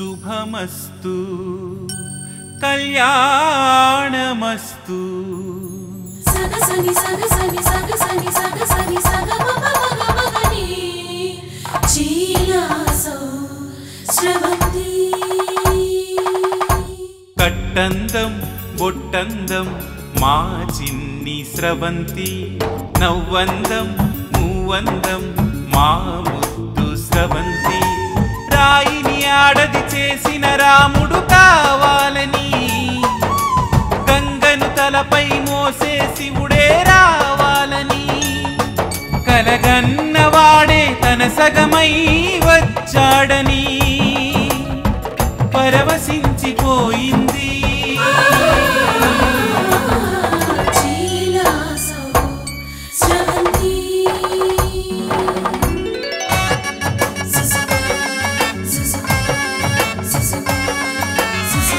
శుభమస్తు కళ్యాణమస్తు సగసని సగసని సగసని సగసని సగమపమగమగని చీలాసో స్రవంతి కట్టందం బొట్టందం మా చిన్ని స్రవంతి నవ్వందం మూవందం మా ముద్దు స్రవంతి రాయిని ఆడది చేసిన రాముడు కావాలని గంగను తలపై మోసే శివుడే రావాలని కలగన్నవాడే తన సగమై వచ్చాడని పరవశించిపోయింది చీలాసో స్రవంతి సుసు సుసు సుసు సుసు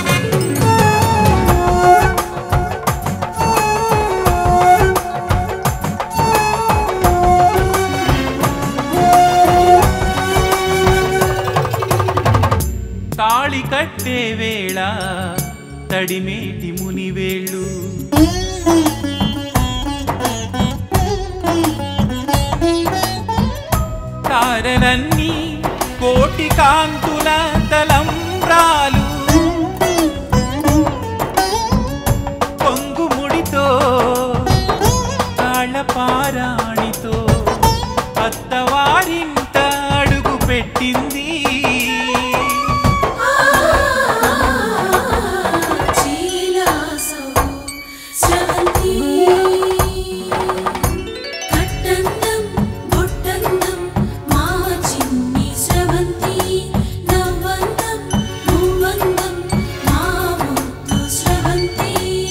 తాళి కట్టే వేళ తడిమేటి మునివేళ్ళు తారలన్నీ కోటి కాంతుల తలంబ్రాలు పొంగుముడితో తాళపారాణితో అత్తవారింట అడుగు పెట్టింది చీలాసో స్రవంతి కట్టందం బొట్టందం మా చిన్ని స్రవంతి నవ్వందం మూవందం మా ముద్దు స్రవంతి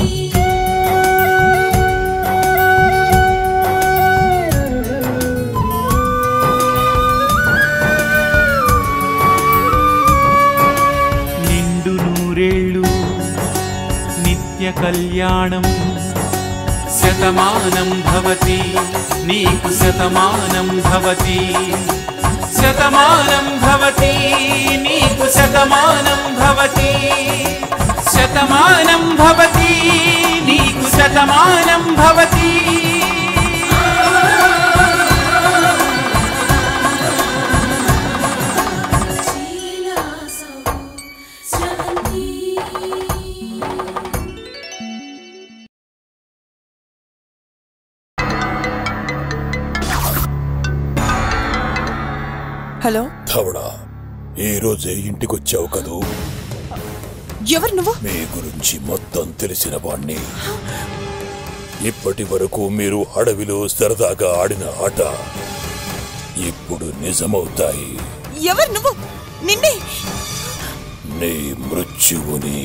నిండు నూరేళ్ళు నిత్య కళ్యాణం శతమానం భవతి నీకు శతమానం భవతి శతమానం భవతి నీకు శతమానం భవతి శతమానం భవతి నీకు శతమానం భవతి చీలాసో స్రవంతి హలో ధవడా ఈ రోజే ఇంటికొచ్చావు కదూ ఎవరు నువ్వు మీ గురించి మొత్తం తెలిసిన వాణ్ణి ఇప్పటి వరకు మీరు అడవిలో సరదాగా ఆడిన ఆట ఇప్పుడు నిజమవుతాయి ఎవరు నువ్వు నిన్నే నీ మృత్యువుని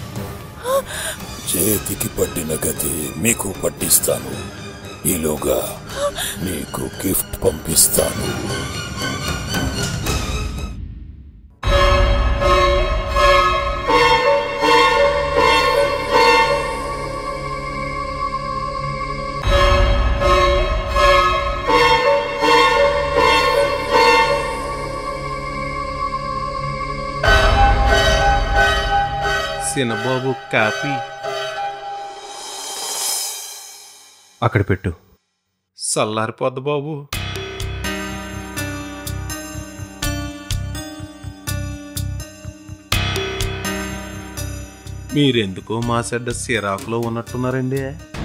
చేతికి పట్టిన గతి మీకు పట్టిస్తాను ఈలోగా నీకు గిఫ్ట్ పంపిస్తాను సినబాబు కాపీ అక్కడ పెట్టు చల్లారిపోద్ది బాబు మీరెందుకో మా సెడ్డ సిరాకులో ఉన్నట్టున్నారండి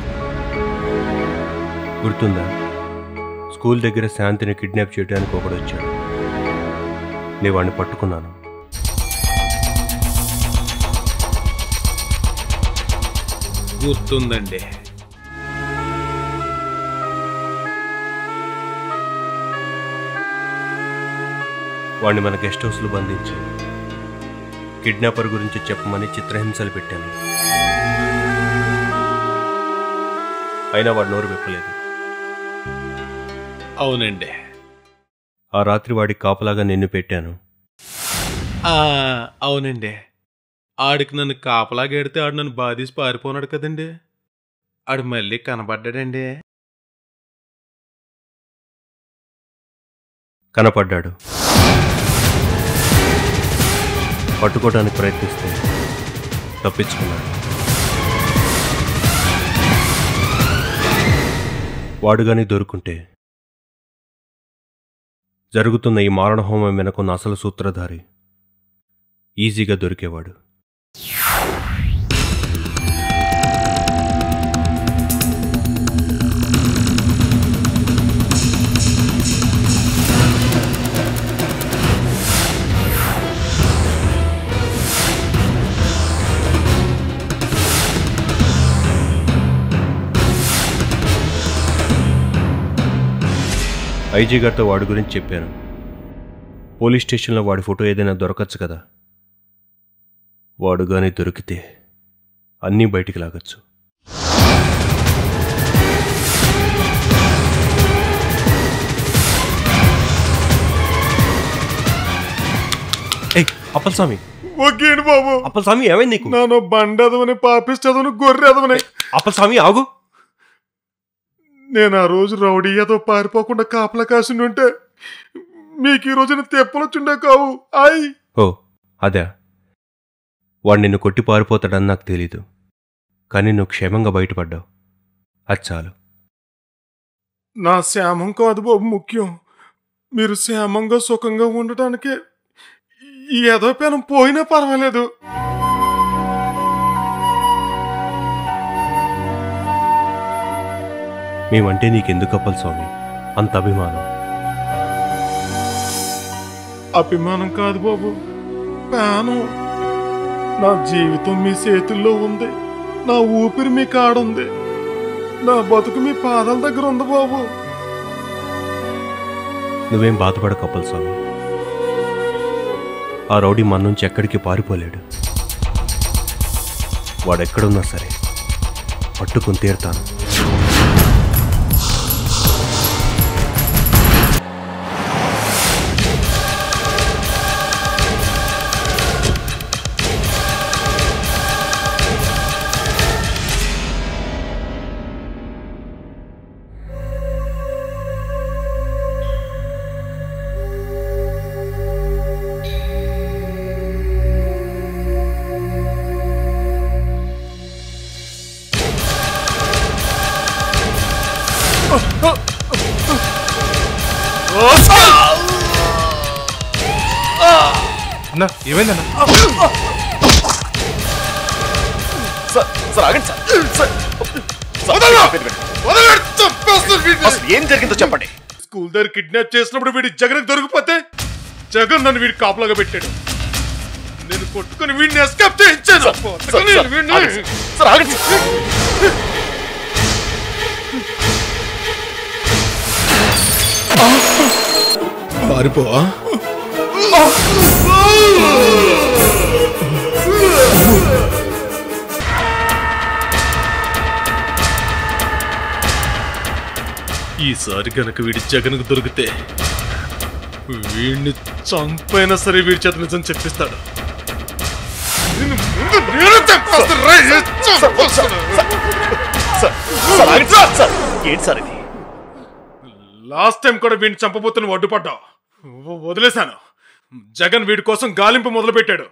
గుర్తుందా స్కూల్ దగ్గర శాంతిని కిడ్నాప్ చేయడానికి ఒకడు వచ్చాడు నేను వాడిని పట్టుకున్నాను గుర్తుందండి వాడిని మన గెస్ట్ హౌస్లో బంధించి కిడ్నాపర్ గురించి చెప్పమని చిత్రహింసలు పెట్టాను అయినా వాడు నోరు విప్పలేదు అవునండి ఆ రాత్రి వాడి కాపలాగా నిన్ను పెట్టాను ఆ, అవునండి ఆడికి నన్ను కాపలాగెడితే ఆడు నన్ను బాధేసి పారిపోనాడు కదండి ఆడు మళ్ళీ కనబడ్డాడండి కనపడ్డాడు పట్టుకోవడానికి ప్రయత్నిస్తే తప్పించుకున్నాడు వాడు కానీ దొరుకుంటే జరుగుతున్న ఈ మారణహోమం వెనుకున్న అసలు సూత్రధారి ఈజీగా దొరికేవాడు ఐజీ గారితో వాడి గురించి చెప్పాను పోలీస్ స్టేషన్లో వాడి ఫోటో ఏదైనా దొరకచ్చు కదా వాడు కానీ దొరికితే అన్నీ బయటికి లాగచ్చు ఏయ్ అప్పలస్వామి ఒకేంటి బాబు అప్పలస్వామి ఏమైంది నీకు నాను బండెదవని పాపిస్తేదవని గొర్రెదవని అప్పలస్వామి ఆగు నేను ఆ రోజు రౌడీయతో పారిపోకుండా కాపలా కాసి ఉంటే మీకు ఈ రోజున తెప్పలొచ్చుండే కావు ఆయ్ ఓ అదే వాడు నిన్ను కొట్టి పారిపోతాడని నాకు తెలీదు కానీ నువ్వు క్షేమంగా బయటపడ్డావు అది చాలు నా శ్యామం కాదు బాబు ముఖ్యం మీరు శ్యామంగా సుఖంగా ఉండటానికి ఈ ఏదో పెనం పోయినా పర్వాలేదు మేమంటే నీకెందుకు అప్పల్ స్వామి అంత అభిమానం అభిమానం కాదు బాబు ప్రాణం నా జీవితం మీ చేతుల్లో ఉంది నా ఊపిరి మీ కాడుంది నా బతుకు మీ పాదాల దగ్గర ఉంది బాబు నువ్వేం బాధపడకు అప్పల్ స్వామి ఆ రౌడీ మన నుంచి ఎక్కడికి పారిపోలేడు వాడెక్కడున్నా సరే పట్టుకుని తీరుతాను అన్న ఏమైందన్న సార్ సార్ ఆగండి సార్ సార్ అసలు ఏం జరిగిందో చెప్పండి స్కూల్ దగ్గర కిడ్నాప్ చేసినప్పుడు వీడి జగన్ దొరికిపోతే జగన్ నన్ను వీడి కాపలాగా పెట్టాడు నేను కొట్టుకుని వీడిని ఎస్కేప్ చేయించాను సార్, కొట్టుకుని సార్, వీడిని- ఆగండి సార్. సార్ ఆగండి సార్. పారిపోవా ఈసారి గనక వీడి జగన్కు దొరికితే వీడిని చంపైనా సరే వీడి చేత నిజం చెప్పిస్తాడు నిన్ను ముందు నేను చంపేస్తాను, రేయ్, చంపేస్తాను. సార్ సార్ ఆగండి సార్ సార్ ఏంటి సార్ ఇది లాస్ట్ టైం కూడా వీడిని చంపబోతున్న అడ్డుపడ్డావు వ- వదిలేశాను జగన్ వీడి కోసం గాలింపు మొదలు పెట్టాడు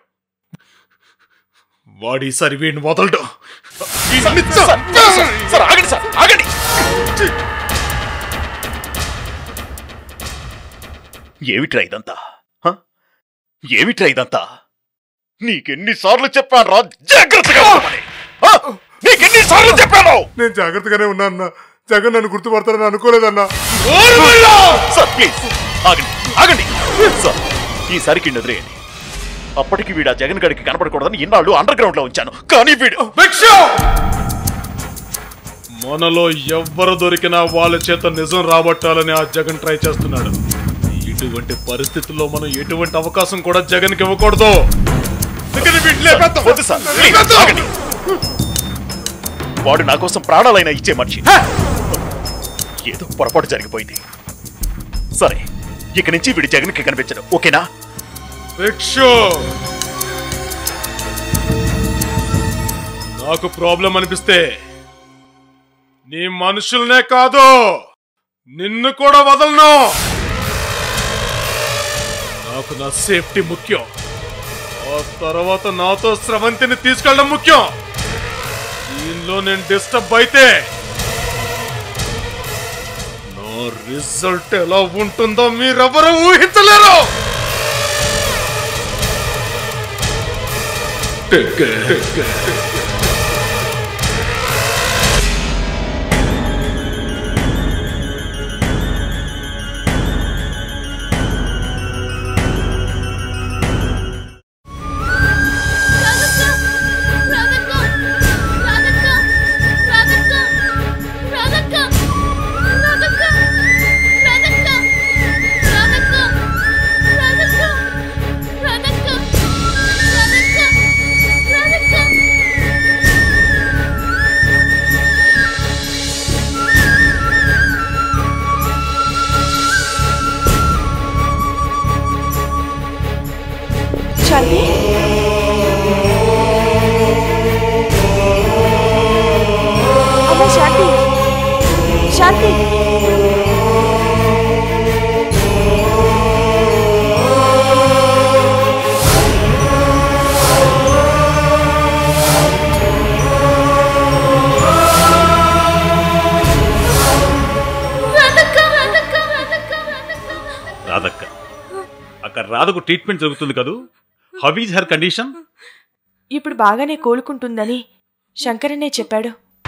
వాడు ఈసారి వీడిని వదలడు వీడిని సార్, సార్, చంపేస్తాను. సార్ ఆగండి సార్ ఆగండి ఏమిట్రా ఇదంతా హ? ఏమిట్రా ఇదంతా నీకెన్నిసార్లు చెప్పాను రా జాగ్రత్తగా ఉండమని హ? నీకెన్నిసార్లు చెప్పాను నేను జాగ్రత్తగానే ఉన్నా అన్న జగన్ నన్ను గుర్తుపడతారని అనుకోలేదన్నా సార్ ప్లీజ్ ఆగండి ఆగండి సార్ ఈసారికి వదిలేయండి అప్పటికి వీడు ఆ జగన్ గడికి కనపడకూడదని ఇన్నాళ్ళు అండర్ గ్రౌండ్ లో ఉంచాను కానీ వీడు మనలో ఎవ్వరు దొరికినా వాళ్ళ చేత నిజం రాబట్టాలని ఆ జగన్ ట్రై చేస్తున్నాడు ఇటువంటి పరిస్థితుల్లో మనం ఎటువంటి అవకాశం కూడా జగన్ కి ఇవ్వకూడదు అందుకని వీడిని లేపేద్దాం. వద్దు సార్ ప్లీజ్, ఆగండి వాడు నా కోసం ప్రాణాలైనా ఇచ్చే మనిషి ఏదో పొరపాటు జరిగిపోయింది సరే ఇక నుంచి వీడి జగన్కి కనిపించడు ఓకేనా భిక్షు నాకు ప్రాబ్లం అనిపిస్తే నీ మనుషులనే కాదు నిన్ను కూడా వదలను నాకు నా సేఫ్టీ ముఖ్యం ఆ తర్వాత నాతో స్రవంతిని తీసుకెళ్ళడం ముఖ్యం దీనిలో నేను డిస్టర్బ్ అయితే నా రిజల్ట్ ఎలా ఉంటుందో మీరెవరూ ఊహించలేరు Take care. Take care. శాంతి అమ్మ శాంతి శాంతి రాధక్క అక్కడ రాధకు ట్రీట్మెంట్ జరుగుతుంది కదూ హౌ ఈజ్ హర్ కండిషన్ ఇప్పుడు బాగానే కోలుకుంటుందని శంకరనే చెప్పాడు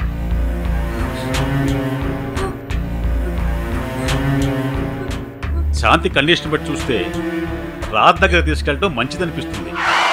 శాంతి కండిషన్ బట్టి చూస్తే రాధ దగ్గర తీసుకెళ్ళటం మంచిదనిపిస్తుంది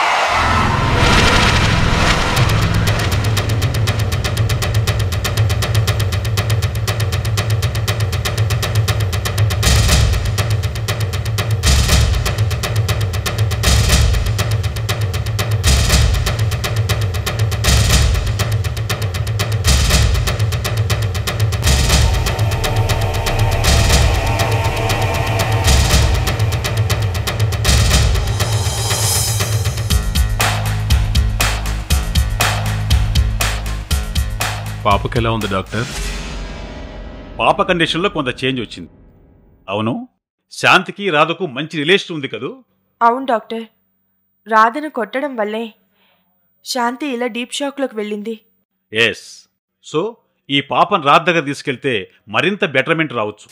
పాపకి ఎలా ఉంది డాక్టర్ పాప కండిషన్లో కొంత చేంజ్ వచ్చింది అవును శాంతికి రాధకు మంచి రిలేషన్ ఉంది కదూ అవును డాక్టర్ రాధను కొట్టడం వల్లే శాంతి ఇలా డీప్ షాక్లోకి వెళ్ళింది ఎస్ సో ఈ పాపను రాధ దగ్గర తీసుకెళ్తే మరింత బెటర్మెంట్ రావచ్చు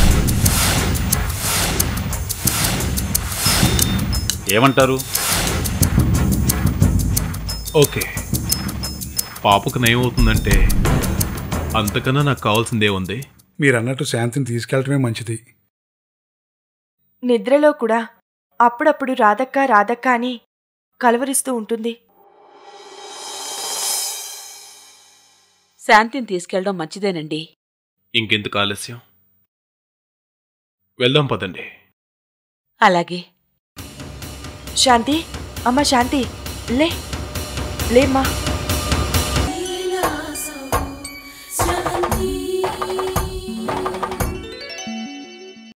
ఏమంటారు ఓకే పాపకు నయం అవుతుందంటే అంతకన్నా నాకు కావాల్సిందే ఉంది మీరు అన్నట్టు శాంతిని తీసుకెళ్ళటమే మంచిది నిద్రలో కూడా అప్పుడప్పుడు రాధక్క రాధక్క అని కలవరిస్తూ ఉంటుంది శాంతిని తీసుకెళ్ళడం మంచిదేనండి ఇంకెందుకు ఆలస్యం వెళ్దాం పదండి అలాగే శాంతి అమ్మ శాంతి లే లేమ్మా